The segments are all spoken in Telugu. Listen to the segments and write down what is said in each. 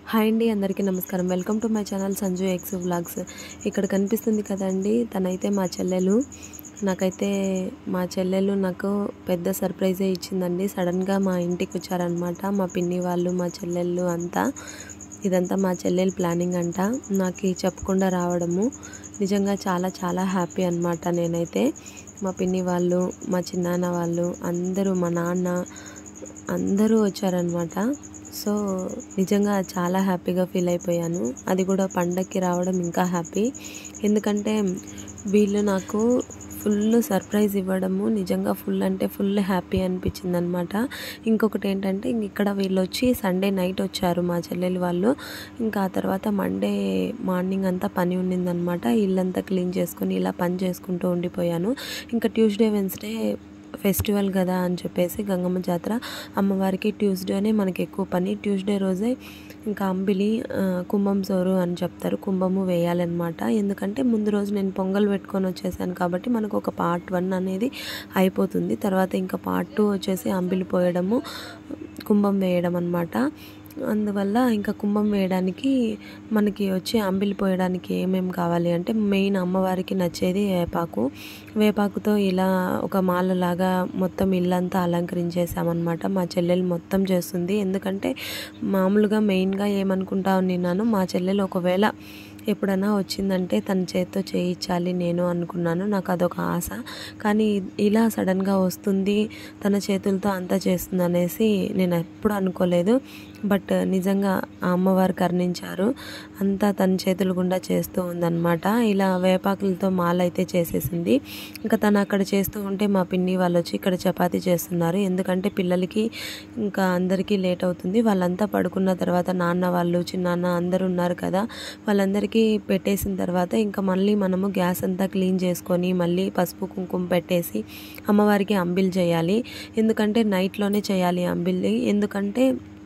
హాయ్ అండి అందరికీ నమస్కారం welcome to my channel Sanju x vlogs ఇక్కడ కనిపిస్తుంది కదండి తనైతే మా చెల్లెలు నాకైతే మా చెల్లెలు నాకు పెద్ద సర్ప్రైజే ఇచ్చిందండి సడన్గా మా ఇంటికి వచ్చారనమాట మా పిన్ని వాళ్ళు మా చెల్లెళ్ళు అంతా ఇదంతా మా చెల్లెలు ప్లానింగ్ అంట నాకు చెప్పకుండా రావడము నిజంగా చాలా చాలా హ్యాపీ అనమాట నేనైతే మా పిన్ని వాళ్ళు మా చిన్నాన్న వాళ్ళు అందరూ మా నాన్న అందరూ వచ్చారనమాట సో నిజంగా చాలా హ్యాపీగా ఫీల్ అయిపోయాను అది కూడా పండక్కి రావడం ఇంకా హ్యాపీ ఎందుకంటే వీళ్ళు నాకు ఫుల్ సర్ప్రైజ్ ఇవ్వడము నిజంగా ఫుల్ అంటే ఫుల్ హ్యాపీ అనిపించింది అనమాట ఇంకొకటి ఏంటంటే ఇంక ఇక్కడ వీళ్ళు వచ్చి సండే నైట్ వచ్చారు మా చెల్లెలు వాళ్ళు ఇంకా ఆ తర్వాత మండే మార్నింగ్ అంతా పని ఉండిందనమాట ఇల్లంతా క్లీన్ చేసుకొని ఇలా పని చేసుకుంటూ ఉండిపోయాను ఇంకా ట్యూస్డే వెన్స్డే ఫెస్టివల్ కదా అని చెప్పేసి గంగమ్మ జాతర అమ్మవారికి ట్యూస్డేనే మనకి ఎక్కువ పని ట్యూస్డే రోజే ఇంకా అంబిలి ఆ, కుంభం సోరు అని చెప్తారు కుంభము వేయాలన్నమాట ఎందుకంటే ముందు రోజు నేను పొంగల్ పెట్టుకొని వచ్చేసాను కాబట్టి మనకు ఒక పార్ట్ వన్ అనేది అయిపోతుంది తర్వాత ఇంకా పార్ట్ టూ వచ్చేసి అంబిలి పోయడము కుంభం వేయడం అనమాట అందువల్ల ఇంకా కుంభం వేయడానికి మనకి వచ్చి అంబిలి పోయడానికి ఏమేమి కావాలి అంటే మెయిన్ అమ్మవారికి నచ్చేది వేపాకు వేపాకుతో ఇలా ఒక మాలలాగా మొత్తం ఇల్లంతా అలంకరించేసామన్నమాట మా చెల్లెలు మొత్తం చేస్తుంది ఎందుకంటే మామూలుగా మెయిన్గా ఏమనుకుంటా ఉన్నాను మా చెల్లెలు ఒకవేళ ఎప్పుడైనా వచ్చిందంటే తన చేతితో చేయించాలి నేను అనుకున్నాను నాకు అదొక ఆశ కానీ ఇలా సడన్గా వస్తుంది తన చేతులతో అంతా చేస్తుంది అనేసి నేను ఎప్పుడు అనుకోలేదు బట్ నిజంగా ఆ అమ్మవారు కరుణించారు అంతా తన చేతుల గుండా చేస్తూ ఉందన్నమాట ఇలా వేపాకులతో మాల అయితే చేసేసింది ఇంకా తను అక్కడ చేస్తూ ఉంటే మా పిన్ని వాళ్ళు వచ్చి ఇక్కడ చపాతీ చేస్తున్నారు ఎందుకంటే పిల్లలకి ఇంకా అందరికీ లేట్ అవుతుంది వాళ్ళంతా పడుకున్న తర్వాత నాన్న వాళ్ళు చిన్నాన్న అందరూ ఉన్నారు కదా వాళ్ళందరికీ పెట్టేసిన తర్వాత ఇంకా మళ్ళీ మనము గ్యాస్ అంతా క్లీన్ చేసుకొని మళ్ళీ పసుపు కుంకుమ పెట్టేసి అమ్మవారికి అంబిల్ చేయాలి ఎందుకంటే నైట్లోనే చేయాలి అంబిల్ని ఎందుకంటే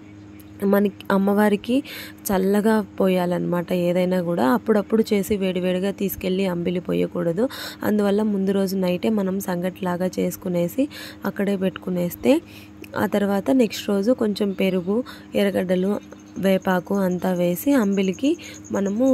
మనకి అమ్మవారికి చల్లగా పోయాలన్నమాట ఏదైనా కూడా అప్పుడప్పుడు చేసి వేడివేడిగా తీసుకెళ్ళి అంబిలి పోయకూడదు అందువల్ల ముందు రోజు నైటే మనం సంగటిలాగా చేసుకునేసి అక్కడే పెట్టుకునేస్తే ఆ తర్వాత నెక్స్ట్ రోజు కొంచెం పెరుగు ఎర్రగడ్డలు వేపాకు అంతా వేసి అంబిలికి మనము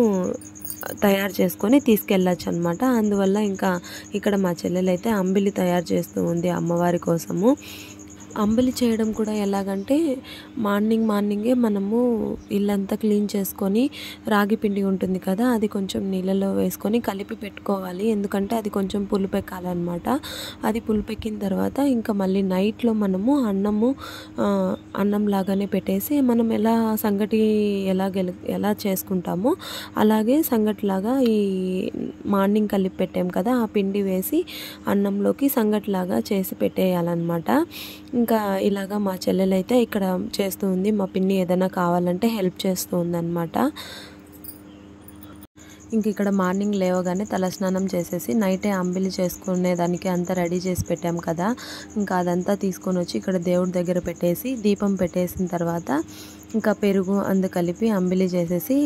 తయారు చేసుకొని తీసుకెళ్ళచ్చు అనమాట అందువల్ల ఇంకా ఇక్కడ మా చెల్లెలైతే అంబిలి తయారు చేస్తూ ఉంది అమ్మవారి కోసము అంబలి చేయడం కూడా ఎలాగంటే మార్నింగ్ మార్నింగే మనము ఇల్లంతా క్లీన్ చేసుకొని రాగి పిండి ఉంటుంది కదా అది కొంచెం నీళ్ళలో వేసుకొని కలిపి పెట్టుకోవాలి ఎందుకంటే అది కొంచెం పులుపెక్కాలన్నమాట అది పులుపెక్కిన తర్వాత ఇంకా మళ్ళీ నైట్లో మనము అన్నము ఆ, అన్నం లాగానే పెట్టేసి మనం ఎలా సంగటి ఎలా గెల ఎలా చేసుకుంటామో అలాగే సంగటిలాగా ఈ మార్నింగ్ కలిపి పెట్టాం కదా ఆ పిండి వేసి అన్నంలోకి సంగటిలాగా చేసి పెట్టేయాలన్నమాట ఇంకా ఇలాగా మా చెల్లెలైతే ఇక్కడ చేస్తూ ఉంది మా పిన్ని ఏదైనా కావాలంటే హెల్ప్ చేస్తూ ఉందన్నమాట ఇంక ఇక్కడ మార్నింగ్ లేవగానే తలస్నానం చేసేసి నైటే అంబిలి చేసుకునే దానికి అంతా రెడీ చేసి పెట్టాం కదా ఇంకా అదంతా తీసుకొని వచ్చి ఇక్కడ దేవుడి దగ్గర పెట్టేసి దీపం పెట్టేసిన తర్వాత ఇంకా పెరుగు అందు కలిపి అంబిలి చేసేసి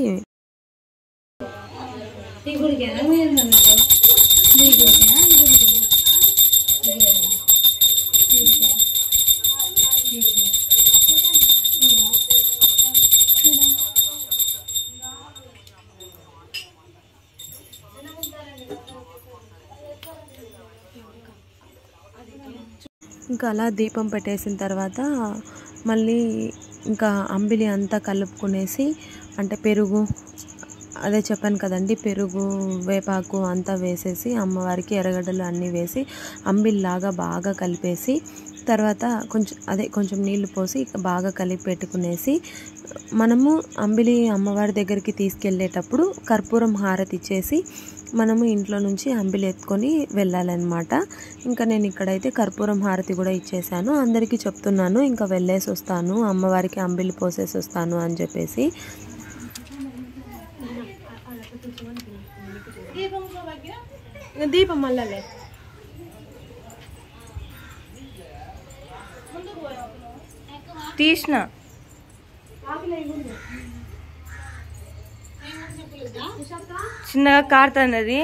ఇంకా అలా దీపం పెట్టేసిన తర్వాత మళ్ళీ ఇంకా అంబిలి అంతా కలుపుకునేసి అంటే పెరుగు అదే చెప్పాను కదండి పెరుగు వేపాకు అంతా వేసేసి అమ్మవారికి ఎర్రగడ్డలు అన్నీ వేసి అంబిల్లాగా బాగా కలిపేసి తర్వాత కొంచెం అదే కొంచెం నీళ్లు పోసి బాగా కలిపి పెట్టుకునేసి మనము అంబిలి అమ్మవారి దగ్గరికి తీసుకెళ్ళేటప్పుడు కర్పూరం హారతి ఇచ్చేసి మనము ఇంట్లో నుంచి అంబిలి ఎత్తుకొని వెళ్ళాలన్నమాట ఇంకా నేను ఇక్కడైతే కర్పూరం హారతి కూడా ఇచ్చేసాను అందరికీ చెప్తున్నాను ఇంకా వెళ్ళేసి వస్తాను అమ్మవారికి అంబిలి పోసేసి వస్తాను అని చెప్పేసి దీపం మళ్ళలే తీసిన చిన్నగా కారుతుంది అది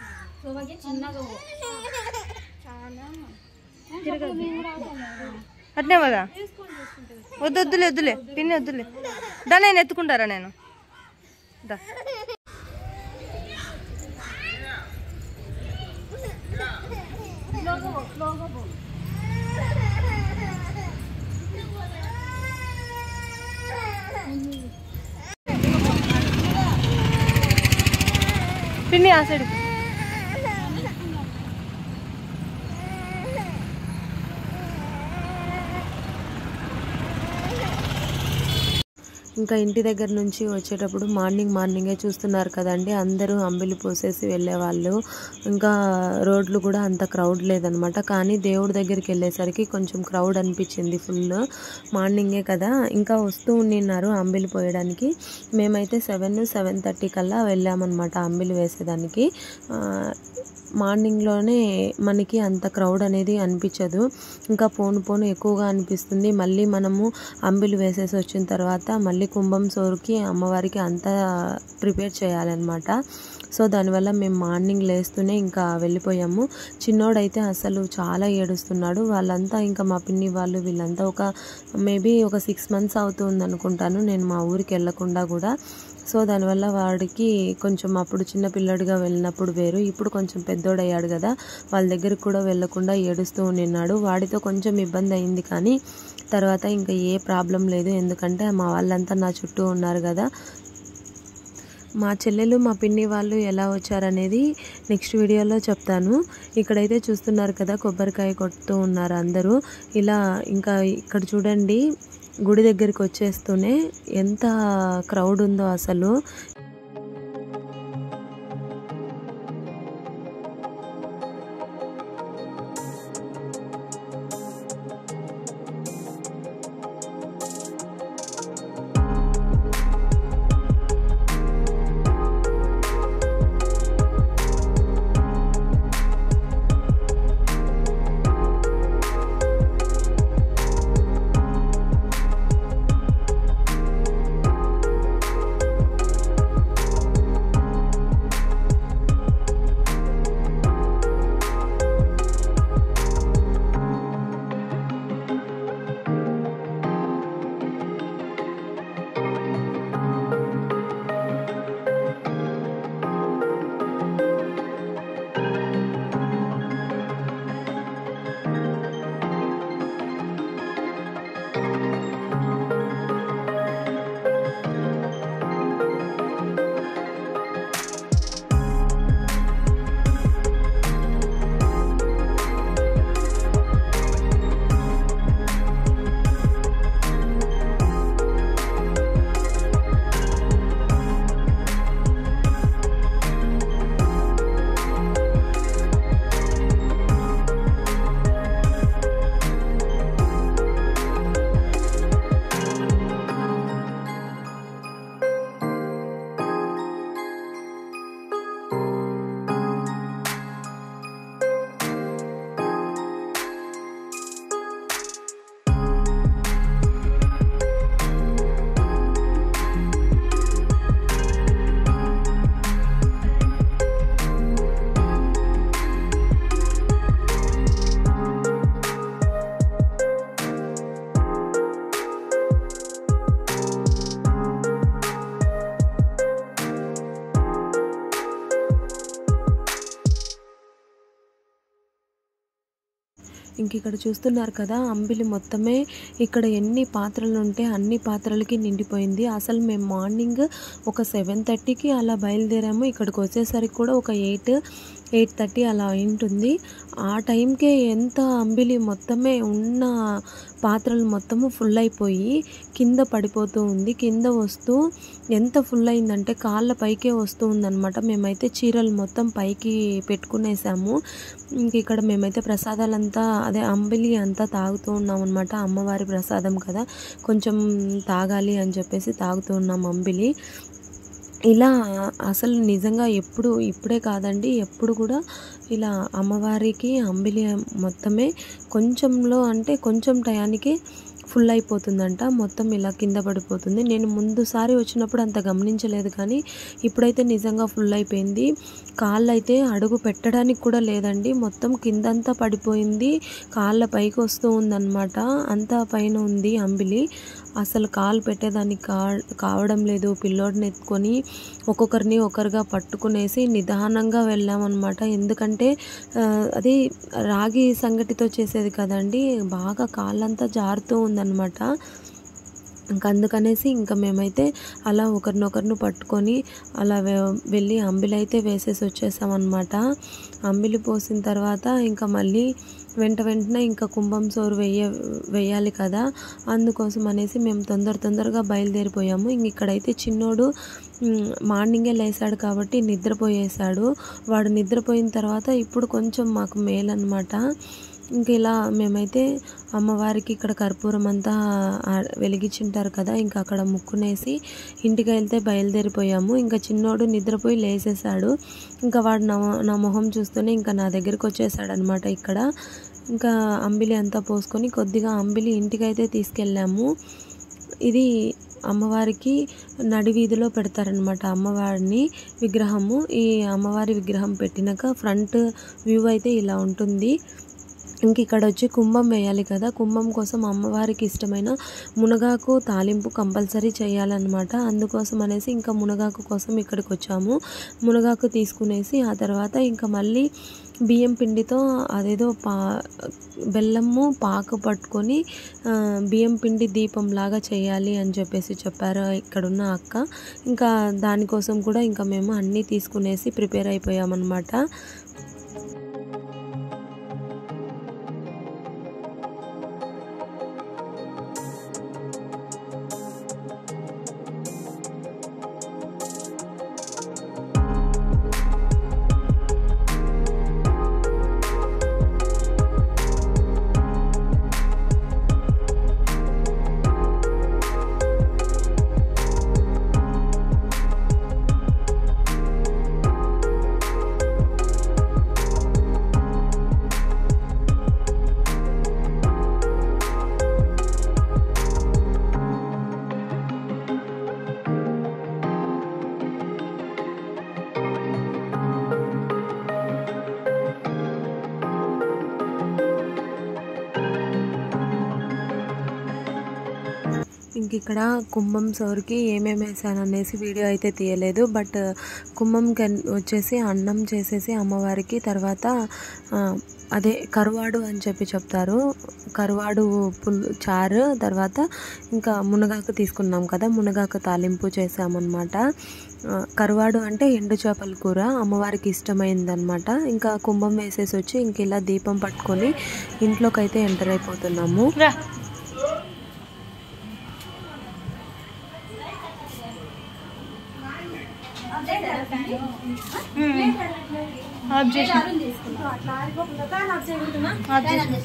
చిన్నగా అట్నే కదా వద్దు వద్దులే వద్దులే పిన్ని వద్దులే దా నేను ఎత్తుకుంటారా నేను దా పిన్ని ఆ సైడ్ ఇంకా ఇంటి దగ్గర నుంచి వచ్చేటప్పుడు మార్నింగ్ మార్నింగే చూస్తున్నారు కదండి అందరూ అంబిలి పోసేసి వెళ్ళేవాళ్ళు ఇంకా రోడ్లు కూడా అంత క్రౌడ్ లేదనమాట కానీ దేవుడి దగ్గరికి వెళ్ళేసరికి కొంచెం క్రౌడ్ అనిపించింది ఫుల్ మార్నింగే కదా ఇంకా వస్తూ ఉండిన్నారు అంబిలి పోయడానికి మేమైతే సెవెన్ సెవెన్ థర్టీ కల్లా వెళ్ళామన్నమాట అంబిలి వేసేదానికి ఆ, మార్నింగ్లోనే మనకి అంత క్రౌడ్ అనేది అనిపించదు ఇంకా పోను పోను ఎక్కువగా అనిపిస్తుంది మళ్ళీ మనము అంబిలు వేసేసి వచ్చిన తర్వాత మళ్ళీ కుంభం సోరుకి అమ్మవారికి అంతా ప్రిపేర్ చేయాలన్నమాట సో దానివల్ల మేము మార్నింగ్ లేస్తూనే ఇంకా వెళ్ళిపోయాము చిన్నోడైతే అసలు చాలా ఏడుస్తున్నాడు వాళ్ళంతా ఇంకా మా పిన్ని వాళ్ళు వీళ్ళంతా ఒక మేబీ ఒక సిక్స్ మంత్స్ అవుతుంది అనుకుంటాను నేను మా ఊరికి వెళ్ళకుండా కూడా సో దానివల్ల వాడికి కొంచెం అప్పుడు చిన్న పిల్లడిగా వెళ్ళినప్పుడు వేరు ఇప్పుడు కొంచెం పెద్దోడయ్యాడు కదా వాళ్ళ దగ్గరికి కూడా వెళ్ళకుండా ఏడుస్తూ ఉండినాడు వాడితో కొంచెం ఇబ్బంది అయింది కానీ తర్వాత ఇంకా ఏ ప్రాబ్లం లేదు ఎందుకంటే మా వాళ్ళంతా నా చుట్టూ ఉన్నారు కదా మా చెల్లెలు మా పిన్ని వాళ్ళు ఎలా వచ్చారనేది నెక్స్ట్ వీడియోలో చెప్తాను ఇక్కడైతే చూస్తున్నారు కదా కొబ్బరికాయ కొడుతూ ఉన్నారు అందరూ ఇలా ఇంకా ఇక్కడ చూడండి గుడి దగ్గరికి వచ్చేస్తూనే ఎంత క్రౌడ్ ఉందో అసలు ఇంక ఇక్కడ చూస్తున్నారు కదా అంబిలి మొత్తమే ఇక్కడ ఎన్ని పాత్రలు ఉంటే అన్ని పాత్రలకి నిండిపోయింది అసలు మేము మార్నింగ్ ఒక సెవెన్ థర్టీకి అలా బయలుదేరాము ఇక్కడికి వచ్చేసరికి కూడా ఒక ఎయిట్ ఎయిట్ థర్టీ అలా ఉంటుంది ఆ టైంకే ఎంత అంబిలి మొత్తమే ఉన్న పాత్రలు మొత్తము ఫుల్ అయిపోయి కింద పడిపోతూ ఉంది కింద వస్తూ ఎంత ఫుల్ అయిందంటే కాళ్ళ పైకే వస్తూ ఉందన్నమాట మేమైతే చీరలు మొత్తం పైకి పెట్టుకునేసాము ఇంక ఇక్కడ మేమైతే ప్రసాదాలంతా అదే అంబిలి అంతా తాగుతూ ఉన్నాం అనమాట అమ్మవారి ప్రసాదం కదా కొంచెం తాగాలి అని చెప్పేసి తాగుతూ ఉన్నాం అంబిలి ఇలా అసలు నిజంగా ఎప్పుడు ఇప్పుడే కాదండి ఎప్పుడు కూడా ఇలా అమ్మవారికి అంబిలి మొత్తమే కొంచెంలో అంటే కొంచెం టయానికి ఫుల్ ఫుల్ అయిపోతుందంట మొత్తం ఇలా కింద పడిపోతుంది నేను ముందుసారి వచ్చినప్పుడు అంత గమనించలేదు కానీ ఇప్పుడైతే నిజంగా ఫుల్ అయిపోయింది కాళ్ళు అయితే అడుగు పెట్టడానికి కూడా లేదండి మొత్తం కిందంతా పడిపోయింది కాళ్ళ పైకి వస్తూ ఉందన్నమాట అంతా పైన ఉంది అంబిలి అసలు కాలు పెట్టేదానికి కా కావడం లేదు పిల్లోడిని ఎత్తుకొని ఒక్కొక్కరిని ఒకరుగా పట్టుకునేసి నిదానంగా వెళ్ళామన్నమాట ఎందుకంటే ఆ, అది రాగి సంగటితో చేసేది కదండి బాగా కాళ్ళంతా జారుతూ ఉందన్నమాట ఇంకా అందుకనేసి ఇంకా మేమైతే అలా ఒకరినొకరిని పట్టుకొని అలా వె- వెళ్ళి అంబిలి అయితే వేసేసి వచ్చేసామన్నమాట అంబిలి పోసిన తర్వాత ఇంకా మళ్ళీ వెంట వెంటనే ఇంకా కుంభం సోరు వేయ వేయాలి కదా అందుకోసం అనేసి మేము తొందర తొందరగా బయలుదేరిపోయాము ఇంక ఇక్కడైతే చిన్నోడు మ్, మార్నింగే లేసాడు కాబట్టి నిద్రపోయేశాడు వాడు నిద్రపోయిన తర్వాత ఇప్పుడు కొంచెం మాకు మేలన్నమాట ఇంక ఇలా మేమైతే అమ్మవారికి ఇక్కడ కర్పూరం అంతా ఆ, వెలిగించుంటారు కదా ఇంకా అక్కడ ముక్కునేసి ఇంటికి వెళ్తే బయలుదేరిపోయాము ఇంకా చిన్నోడు నిద్రపోయి లేసేసాడు ఇంకా వాడు నా నా మొహం చూస్తూనే ఇంకా నా దగ్గరికి వచ్చేసాడు అనమాట ఇక్కడ ఇంకా అంబిలి అంతా పోసుకొని కొద్దిగా అంబిలి ఇంటికైతే తీసుకెళ్ళాము ఇది అమ్మవారికి నడి వీధిలో పెడతారనమాట అమ్మవారిని విగ్రహము ఈ అమ్మవారి విగ్రహం పెట్టినాక ఫ్రంట్ వ్యూ అయితే ఇలా ఉంటుంది ఇంక ఇక్కడ వచ్చి కుంభం వేయాలి కదా కుంభం కోసం అమ్మవారికి ఇష్టమైన మునగాకు తాలింపు కంపల్సరీ చేయాలన్నమాట అందుకోసం అనేసి ఇంకా మునగాకు కోసం ఇక్కడికి వచ్చాము మునగాకు తీసుకునేసి ఆ తర్వాత ఇంకా మళ్ళీ బియ్యం పిండితో అదేదో పా బెల్లము పాకు పట్టుకొని ఆ, బియ్యం పిండి దీపం లాగా చేయాలి అని చెప్పేసి చెప్పారు ఇక్కడున్న అక్క ఇంకా దానికోసం కూడా ఇంకా మేము అన్నీ తీసుకునేసి ప్రిపేర్ అయిపోయామన్నమాట ఇంక ఇక్కడ కుంభం సోర్కి ఏమేమి వేసాను అనేసి వీడియో అయితే తీయలేదు బట్ కుంభం కన్- వచ్చేసి అన్నం చేసేసి అమ్మవారికి తర్వాత ఆ, అదే కరువాడు అని చెప్పి చెప్తారు కరువాడు పుల్ చారు తర్వాత ఇంకా మునగాకు తీసుకున్నాం కదా మునగాకు తాలింపు చేసామన్నమాట ఆ, కరువాడు అంటే ఎండు చేపల కూర అమ్మవారికి ఇష్టమైందనమాట ఇంకా కుంభం వేసేసి వచ్చి ఇంక ఇలా దీపం పట్టుకొని ఇంట్లోకి అయితే ఎంటర్ అయిపోతున్నాము రా ఆఫ్ చేసి ఆఫ్ చేసి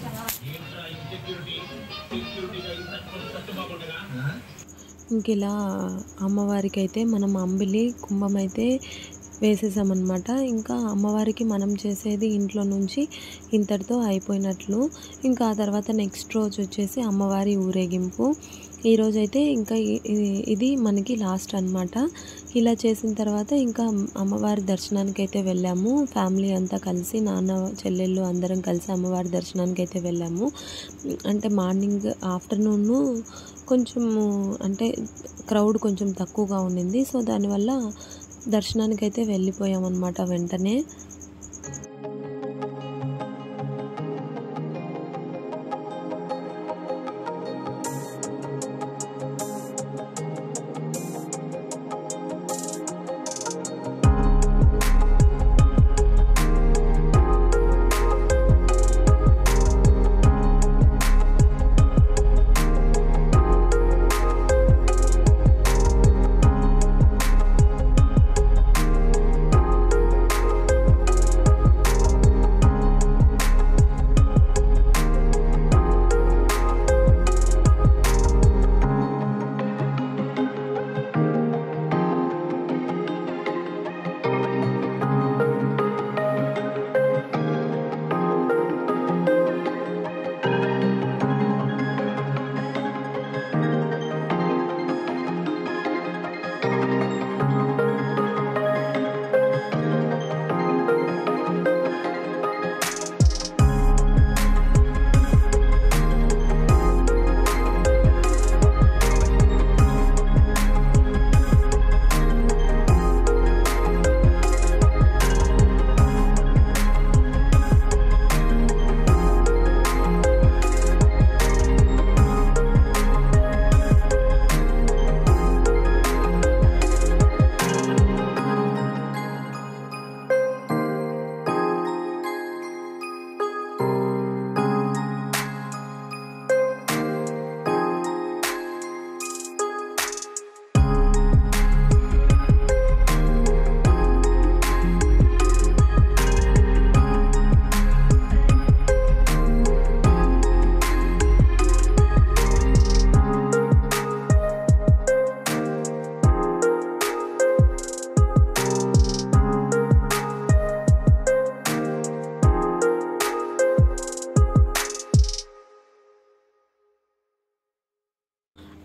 ఇంక ఇలా అమ్మవారికి అయితే మనం అంబిలి కుంభం అయితే వేసేసామన్నమాట ఇంకా అమ్మవారికి మనం చేసేది ఇంట్లో నుంచి ఇంతటితో అయిపోయినట్లు ఇంకా ఆ తర్వాత నెక్స్ట్ రోజు వచ్చేసి అమ్మవారి ఊరేగింపు ఈ రోజు అయితే ఇంకా ఇ- ఇ- ఇది మనకి లాస్ట్ అన్నమాట ఇలా చేసిన తర్వాత ఇంకా అమ్మవారి దర్శనానికి అయితే వెళ్ళాము ఫ్యామిలీ అంతా కలిసి నాన్న చెల్లెళ్ళు అందరం కలిసి అమ్మవారి దర్శనానికి అయితే వెళ్ళాము అంటే మార్నింగ్ ఆఫ్టర్నూన్ కొంచెం అంటే క్రౌడ్ కొంచెం తక్కువగా ఉండింది సో దానివల్ల దర్శనానికి అయితే వెళ్ళిపోయామన్నమాట వెంటనే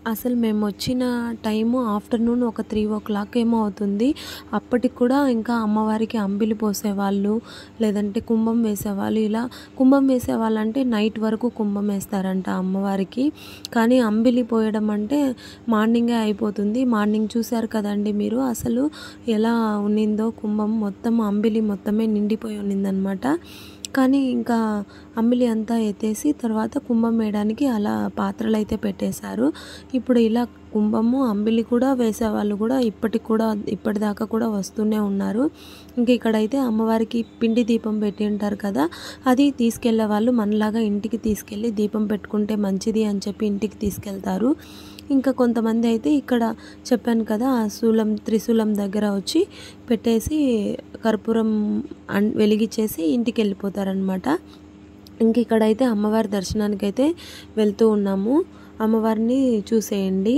అసలు మేము వచ్చిన టైము ఆఫ్టర్నూన్ ఒక త్రీ ఓ క్లాక్ ఏమో అవుతుంది అప్పటికి కూడా ఇంకా అమ్మవారికి అంబిలి పోసేవాళ్ళు లేదంటే కుంభం వేసేవాళ్ళు ఇలా కుంభం వేసేవాళ్ళు అంటే నైట్ వరకు కుంభం వేస్తారంట అమ్మవారికి కానీ అంబిలి పోయడం అంటే మార్నింగే అయిపోతుంది మార్నింగ్ చూశారు కదండి మీరు అసలు ఎలా ఉన్నిందో కుంభం మొత్తం అంబిలి మొత్తమే నిండిపోయి ఉన్నిందనమాట కానీ ఇంకా అంబిలి అంతా ఎత్తేసి తర్వాత కుంభం వేయడానికి అలా పాత్రలు అయితే పెట్టేశారు ఇప్పుడు ఇలా కుంభము అంబిలి కూడా వేసేవాళ్ళు కూడా ఇప్పటికి కూడా ఇప్పటిదాకా కూడా వస్తూనే ఉన్నారు ఇంక ఇక్కడైతే అమ్మవారికి పిండి దీపం పెట్టి ఉంటారు కదా అది తీసుకెళ్లే వాళ్ళు మనలాగా ఇంటికి తీసుకెళ్ళి దీపం పెట్టుకుంటే మంచిది అని చెప్పి ఇంటికి తీసుకెళ్తారు ఇంకా కొంతమంది అయితే ఇక్కడ చెప్పాను కదా ఆ శూలం త్రిశూలం దగ్గర వచ్చి పెట్టేసి కర్పూరం అన్ వెలిగించేసి ఇంటికి వెళ్ళిపోతారనమాట ఇంక ఇక్కడైతే అమ్మవారి దర్శనానికి అయితే వెళ్తూ ఉన్నాము అమ్మవారిని చూసేయండి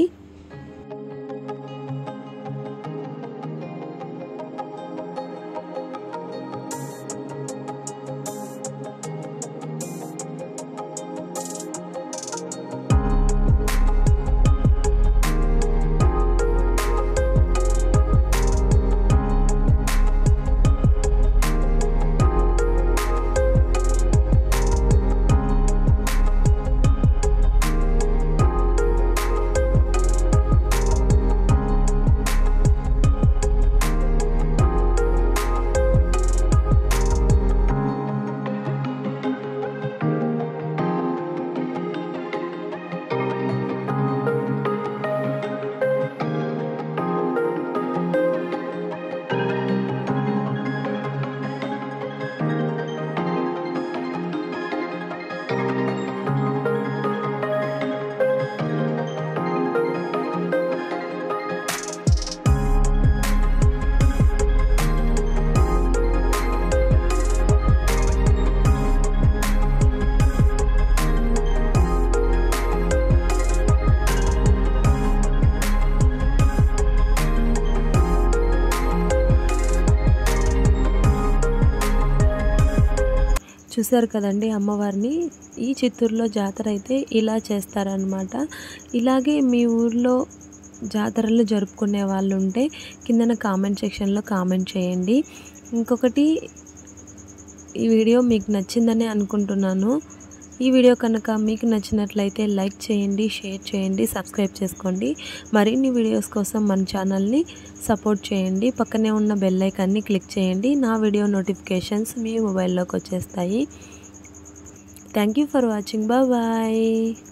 చూశారు కదండి అమ్మవారిని ఈ చిత్తూరులో జాతర అయితే ఇలా చేస్తారనమాట ఇలాగే మీ ఊర్లో జాతరలు జరుపుకునే వాళ్ళు ఉంటే కిందన కామెంట్ సెక్షన్లో కామెంట్ చేయండి ఇంకొకటి ఈ వీడియో మీకు నచ్చిందని అనుకుంటున్నాను ఈ వీడియో కనుక మీకు నచ్చినట్లయితే లైక్ చేయండి షేర్ చేయండి సబ్స్క్రైబ్ చేసుకోండి మరిన్ని వీడియోస్ కోసం మన ఛానల్ని సపోర్ట్ చేయండి పక్కనే ఉన్న బెల్ ఐకాన్ని క్లిక్ చేయండి నా వీడియో నోటిఫికేషన్స్ మీ మొబైల్లోకి వచ్చేస్తాయి thank you for watching bye